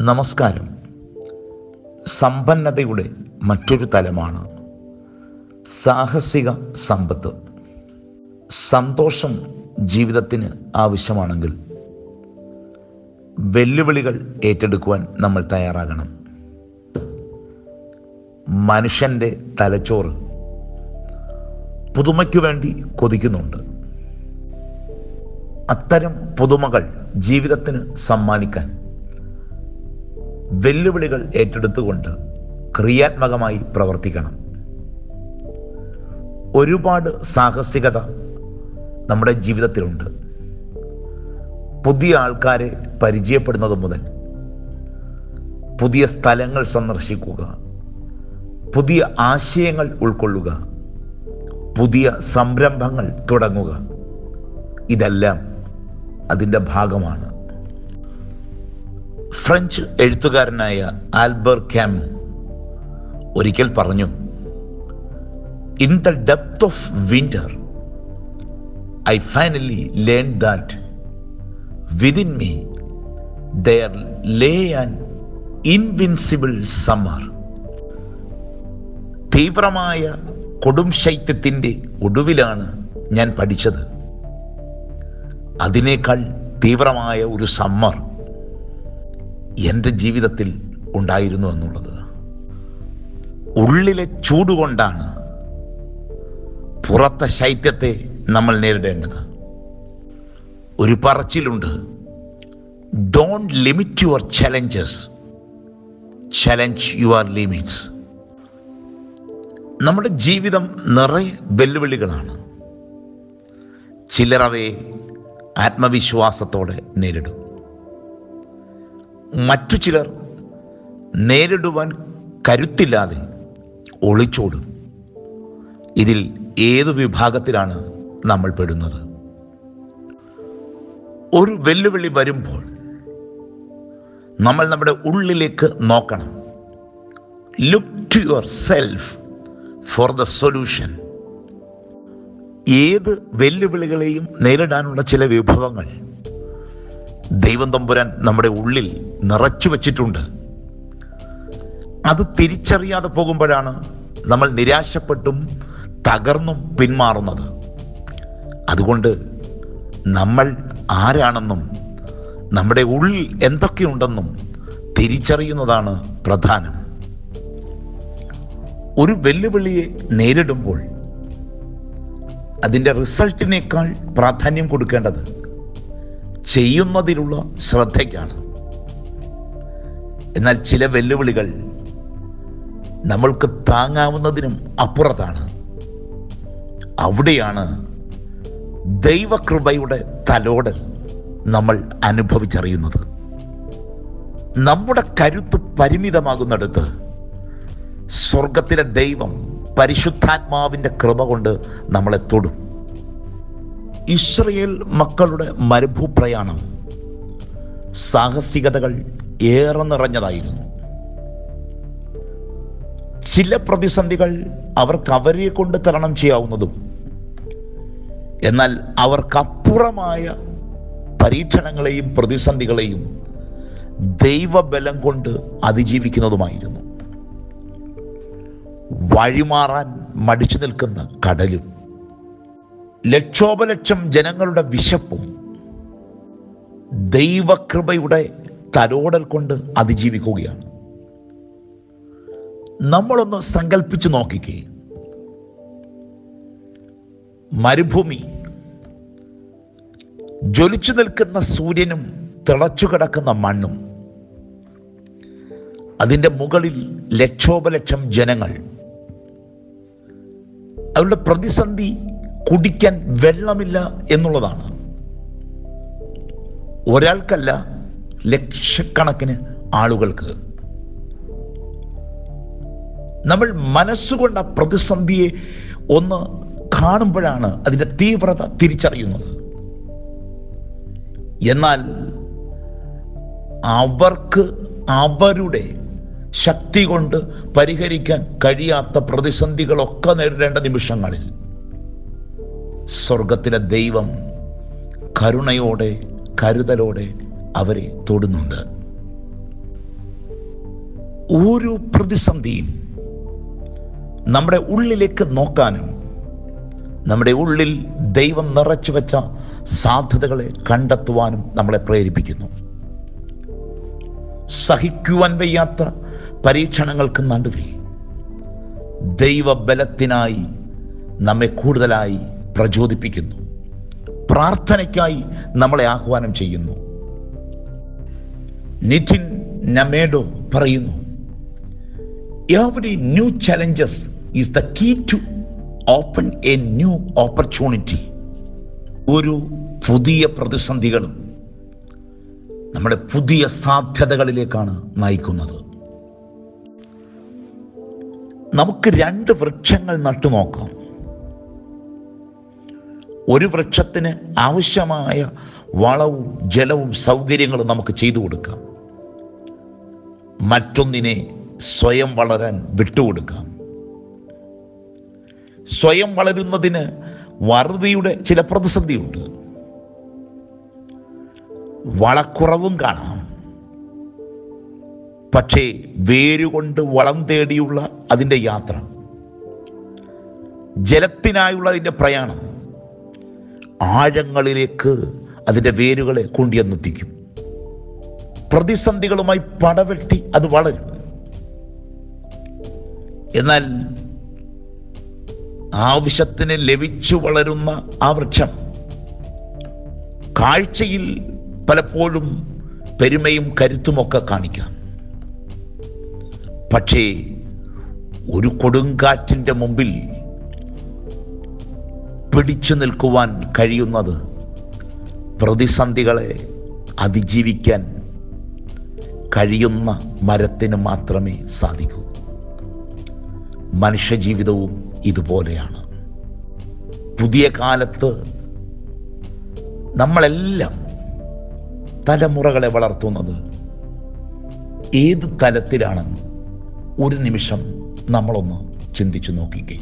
നമസ്കാരം സമ്പന്നതയുടെ മറ്റൊരു തലമാണ് സാഹസിക സമ്പത്ത് സന്തോഷം ജീവിതത്തിന് ആവശ്യമാണെങ്കിൽ വെല്ലുവിളികൾ ഏറ്റെടുക്കുവാൻ നമ്മൾ തയ്യാറാകണം മനുഷ്യൻ്റെ തലച്ചോറ് പുതുമയ്ക്കു വേണ്ടി കൊതിക്കുന്നുണ്ട് അത്തരം പുതുമകൾ ജീവിതത്തിന് സമ്മാനിക്കാൻ വെല്ലുവിളികൾ ഏറ്റെടുത്തുകൊണ്ട് ക്രിയാത്മകമായി പ്രവർത്തിക്കണം ഒരുപാട് സാഹസികത നമ്മുടെ ജീവിതത്തിലുണ്ട് പുതിയ ആൾക്കാരെ പരിചയപ്പെടുന്നത് മുതൽ പുതിയ സ്ഥലങ്ങൾ സന്ദർശിക്കുക പുതിയ ആശയങ്ങൾ ഉൾക്കൊള്ളുക പുതിയ സംരംഭങ്ങൾ തുടങ്ങുക ഇതെല്ലാം അതിൻ്റെ ഭാഗമാണ് ഫ്രഞ്ച് എഴുത്തുകാരനായ ആൽബർ ക്യാമു ഒരിക്കൽ പറഞ്ഞു in the depth of winter I finally learn that within me there lay an invincible summer തീവ്രമായ കൊടും ശൈത്യത്തിൻ്റെ ഒടുവിലാണ് ഞാൻ പഠിച്ചത് അതിനേക്കാൾ തീവ്രമായ ഒരു സമ്മർ എൻ്റെ ജീവിതത്തിൽ ഉണ്ടായിരുന്നു എന്നുള്ളത് ഉള്ളിലെ ചൂടുകൊണ്ടാണ് പുറത്തെ ശൈത്യത്തെ നമ്മൾ നേരിടേണ്ടത് ഒരു പറച്ചിലുണ്ട് don't limit your challenges challenge your limits നമ്മുടെ ജീവിതം നിറയെ വെല്ലുവിളികളാണ് ചിലർ അവയെ ആത്മവിശ്വാസത്തോടെ നേരിടും മറ്റു ചിലർ നേരിടുവാൻ കരുത്തില്ലാതെ ഒളിച്ചോടും ഇതിൽ ഏത് വിഭാഗത്തിലാണ് നമ്മൾ പെടുന്നത് ഒരു വെല്ലുവിളി വരുമ്പോൾ നമ്മൾ നമ്മുടെ ഉള്ളിലേക്ക് നോക്കണം look to your self for the solution ഏത് വെല്ലുവിളികളെയും നേരിടാനുള്ള ചില വിഭവങ്ങൾ ദൈവം തമ്പുരാൻ നമ്മുടെ ഉള്ളിൽ നിറച്ചു വച്ചിട്ടുണ്ട് അത് തിരിച്ചറിയാതെ പോകുമ്പോഴാണ് നമ്മൾ നിരാശപ്പെട്ടും തകർന്നും പിന്മാറുന്നത് അതുകൊണ്ട് നമ്മൾ ആരാണെന്നും നമ്മുടെ ഉള്ളിൽ എന്തൊക്കെയുണ്ടെന്നും തിരിച്ചറിയുന്നതാണ് പ്രധാനം ഒരു വെല്ലുവിളിയെ നേരിടുമ്പോൾ അതിൻ്റെ റിസൾട്ടിനേക്കാൾ പ്രാധാന്യം കൊടുക്കേണ്ടത് ചെയ്യുന്നതിലുള്ള ശ്രദ്ധയ്ക്കാണ് എന്നാൽ ചില വെല്ലുവിളികൾ നമ്മൾക്ക് താങ്ങാവുന്നതിനും അപ്പുറത്താണ് അവിടെയാണ് ദൈവകൃപയുടെ തലോടൽ നമ്മൾ അനുഭവിച്ചറിയുന്നത് നമ്മുടെ കരുത്ത് പരിമിതമാകുന്നിടത്ത് സ്വർഗത്തിലെ ദൈവം പരിശുദ്ധാത്മാവിൻ്റെ കൃപ കൊണ്ട് നമ്മളെ തൊടും ഇസ്രയേൽ മക്കളുടെ മരുഭൂപ്രയാണം സാഹസികതകൾ ഏറെ നിറഞ്ഞതായിരുന്നു ചില പ്രതിസന്ധികൾ അവർക്ക് അവരെ കൊണ്ട് തരണം ചെയ്യാവുന്നതും എന്നാൽ അവർക്കപ്പുറമായ പരീക്ഷണങ്ങളെയും പ്രതിസന്ധികളെയും ദൈവബലം കൊണ്ട് അതിജീവിക്കുന്നതുമായിരുന്നു വഴിമാറാൻ മടിച്ചു നിൽക്കുന്ന കടലും ലക്ഷോപലക്ഷം ജനങ്ങളുടെ വിശപ്പും ദൈവകൃപയുടെ തലോടൽ കൊണ്ട് അതിജീവിക്കുകയാണ് നമ്മളൊന്ന് സങ്കല്പിച്ചു നോക്കിക്കേ മരുഭൂമി ജ്വലിച്ചു നിൽക്കുന്ന സൂര്യനും തിളച്ചു കിടക്കുന്ന മണ്ണും അതിൻ്റെ മുകളിൽ ലക്ഷോപലക്ഷം ജനങ്ങൾ അവരുടെ പ്രതിസന്ധി കുടിക്കാൻ വെള്ളമില്ല എന്നുള്ളതാണ് ഒരാൾക്കല്ല ലക്ഷക്കണക്കിന് ആളുകൾക്ക് നമ്മൾ മനസ്സുകൊണ്ട് ആ പ്രതിസന്ധിയെ ഒന്ന് കാണുമ്പോഴാണ് അതിൻ്റെ തീവ്രത തിരിച്ചറിയുന്നത് എന്നാൽ അവർക്ക് അവരുടെ ശക്തി കൊണ്ട് പരിഹരിക്കാൻ കഴിയാത്ത പ്രതിസന്ധികളൊക്കെ നേരിടേണ്ട നിമിഷങ്ങളിൽ സ്വർഗത്തിലെ ദൈവം കരുണയോടെ കരുതലോടെ അവരെ തൊടുന്നുണ്ട് ഓരോ പ്രതിസന്ധിയും നമ്മുടെ ഉള്ളിലേക്ക് നോക്കാനും നമ്മുടെ ഉള്ളിൽ ദൈവം നിറച്ചു വെച്ച സാധ്യതകളെ കണ്ടെത്തുവാനും നമ്മളെ പ്രേരിപ്പിക്കുന്നു സഹിക്കുവാൻ വയ്യാത്ത പരീക്ഷണങ്ങൾക്ക് നടുവിൽ ദൈവബലത്തിനായി നമ്മെ കൂടുതലായി പ്രചോദിപ്പിക്കുന്നു പ്രാർത്ഥനയ്ക്കായി നമ്മളെ ആഹ്വാനം ചെയ്യുന്നു നിറ്റിൻ നമേഡോ പറയുന്നു every new challenges is the key to open a new opportunity ഒരു പുതിയ പ്രതിസന്ധികളും നമ്മുടെ പുതിയ സാധ്യതകളിലേക്കാണ് നയിക്കുന്നത് നമുക്ക് രണ്ട് വൃക്ഷങ്ങൾ നട്ടു നോക്കാം ഒരു വൃക്ഷത്തിന് ആവശ്യമായ വളവും ജലവും സൗകര്യങ്ങളും നമുക്ക് ചെയ്തു കൊടുക്കാം മറ്റൊന്നിനെ സ്വയം വളരാൻ വിട്ടുകൊടുക്കാം സ്വയം വളരുന്നതിന് വറുതിയുടെ ചില പ്രതിസന്ധിയുണ്ട് വളക്കുറവും കാണാം പക്ഷേ വേരുകൊണ്ട് വളം തേടിയുള്ള അതിൻ്റെ യാത്ര ജലത്തിനായുള്ള അതിൻ്റെ പ്രയാണം ആഴങ്ങളിലേക്ക് അതിൻ്റെ വേരുകളെ കൊണ്ടുവന്നെത്തിക്കും പ്രതിസന്ധികളുമായി പടവെട്ടി അത് വളരും എന്നാൽ ആവശ്യത്തിന് ലഭിച്ചു വളരുന്ന ആ വൃക്ഷം കാഴ്ചയിൽ പലപ്പോഴും പെരുമയും കരുത്തുമൊക്കെ കാണിക്കാം പക്ഷേ ഒരു കൊടുങ്കാറ്റിൻ്റെ മുമ്പിൽ പിടിച്ചു നിൽക്കുവാൻ കഴിയുന്നത് പ്രതിസന്ധികളെ അതിജീവിക്കാൻ കഴിയുന്ന മരത്തിന് മാത്രമേ സാധിക്കൂ മനുഷ്യജീവിതവും ഇതുപോലെയാണ് പുതിയ കാലത്ത് നമ്മളെല്ലാം തലമുറകളെ വളർത്തുന്നത് ഏത് തലത്തിലാണെന്ന് ഒരു നിമിഷം നമ്മളൊന്ന് ചിന്തിച്ചു നോക്കിക്കേ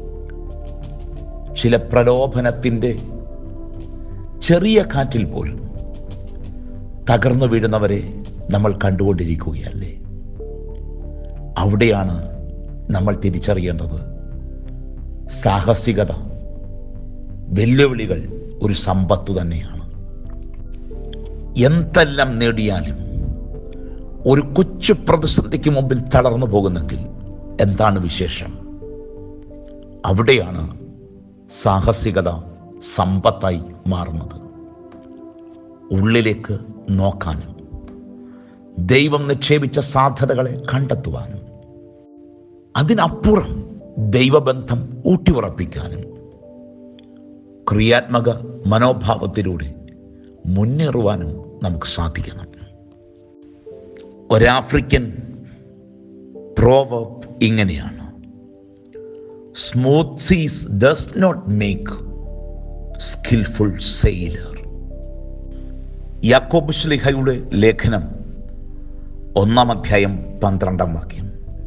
ചില പ്രലോഭനത്തിൻ്റെ ചെറിയ കാറ്റിൽ പോലും തകർന്നു വീഴുന്നവരെ നമ്മൾ കണ്ടുകൊണ്ടിരിക്കുകയല്ലേ അവിടെയാണ് നമ്മൾ തിരിച്ചറിയേണ്ടത് സാഹസികത വെല്ലുവിളികൾ ഒരു സമ്പത്തു തന്നെയാണ് എന്തെല്ലാം നേടിയാലും ഒരു കൊച്ചു പ്രതിസന്ധിക്ക് മുമ്പിൽ തളർന്നു പോകുന്നെങ്കിൽ എന്താണ് വിശേഷം അവിടെയാണ് സാഹസികത സമ്പത്തായി മാറുന്നത് ഉള്ളിലേക്ക് നോക്കാനും ദൈവം നിക്ഷേപിച്ച സാധ്യതകളെ കണ്ടെത്തുവാനും അതിനപ്പുറം ദൈവബന്ധം ഊട്ടിയുറപ്പിക്കാനും ക്രിയാത്മക മനോഭാവത്തിലൂടെ മുന്നേറുവാനും നമുക്ക് സാധിക്കണം ഒരാഫ്രിക്കൻ പ്രോവർബ് ഇങ്ങനെയാണ് smooth seas does not make skillful sailor Yakob ശ്ലിഹയുടെ ലേഖനം ഒന്നാം അധ്യായം പന്ത്രണ്ടാം വാക്യം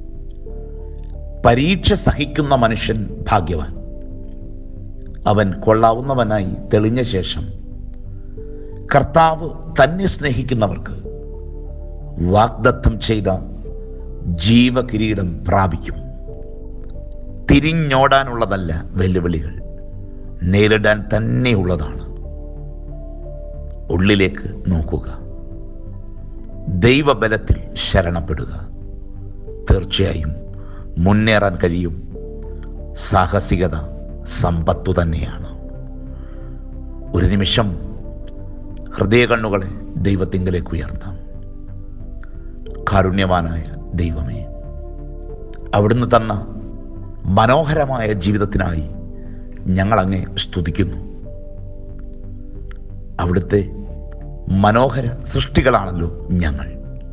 പരീക്ഷ സഹിക്കുന്ന മനുഷ്യൻ ഭാഗ്യവാൻ അവൻ കൊള്ളാവുന്നവനായി തെളിഞ്ഞ ശേഷം കർത്താവ് തന്നെ സ്നേഹിക്കുന്നവർക്ക് വാഗ്ദത്തം ചെയ്ത ജീവകിരീടം പ്രാപിക്കും തിരിഞ്ഞോടാനുള്ളതല്ല വെല്ലുവിളികൾ നേരിടാൻ തന്നെയുള്ളതാണ് ഉള്ളിലേക്ക് നോക്കുക ദൈവബലത്തിൽ ശരണപ്പെടുക തീർച്ചയായും മുന്നേറാൻ കഴിയും സാഹസികത സമ്പത്തു തന്നെയാണ് ഒരു നിമിഷം ഹൃദയ കണ്ണുകളെ ദൈവത്തിങ്കലേക്ക് ഉയർത്താം കാരുണ്യവാനായ ദൈവമേ അവിടുന്ന് തന്ന മനോഹരമായ ജീവിതത്തിനായി ഞങ്ങളങ്ങെ സ്തുതിക്കുന്നു അവിടുത്തെ മനോഹര സൃഷ്ടികളാണല്ലോ ഞങ്ങൾ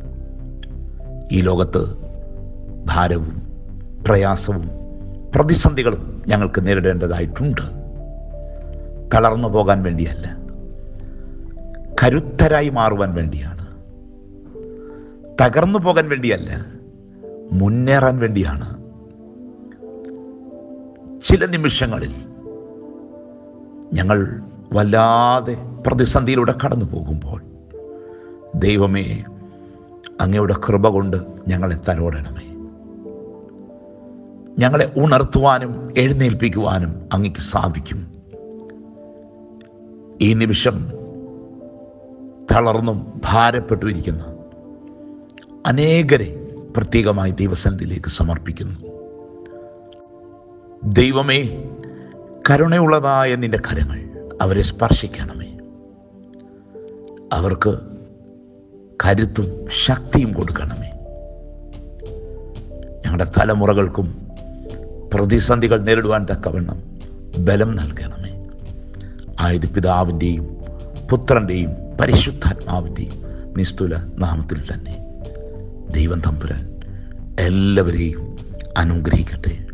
ഈ ലോകത്ത് ഭാരവും പ്രയാസവും പ്രതിസന്ധികളും ഞങ്ങൾക്ക് നേരിടേണ്ടതായിട്ടുണ്ട് തളർന്നു പോകാൻ വേണ്ടിയല്ല കരുത്തരായി മാറുവാൻ വേണ്ടിയാണ് തകർന്നു പോകാൻ വേണ്ടിയല്ല മുന്നേറാൻ വേണ്ടിയാണ് ചില നിമിഷങ്ങളിൽ ഞങ്ങൾ വല്ലാതെ പ്രതിസന്ധിയിലൂടെ കടന്നു പോകുമ്പോൾ ദൈവമേ അങ്ങയുടെ കൃപ കൊണ്ട് ഞങ്ങളെ തലോടണമേ ഞങ്ങളെ ഉണർത്തുവാനും എഴുന്നേൽപ്പിക്കുവാനും അങ്ങക്ക് സാധിക്കും ഈ നിമിഷം തളർന്നും ഭാരപ്പെട്ടു ഇരിക്കുന്ന അനേകരെ പ്രത്യേകമായി ദൈവസന്നിധിയിലേക്ക് സമർപ്പിക്കുന്നു ദൈവമേ കരുണയുള്ളതായ നിന്റെ കരങ്ങൾ അവരെ സ്പർശിക്കണമേ അവർക്ക് കരുത്തും ശക്തിയും കൊടുക്കണമേ ഞങ്ങളുടെ തലമുറകൾക്കും പ്രതിസന്ധികൾ നേരിടുവാൻ തക്കവണ്ണം ബലം നൽകണമേ ആയത് പിതാവിൻ്റെയും പുത്രൻ്റെയും പരിശുദ്ധാത്മാവിൻ്റെയും നിസ്തുല നാമത്തിൽ തന്നെ ദൈവം തമ്പുരാൻ എല്ലാവരെയും അനുഗ്രഹിക്കട്ടെ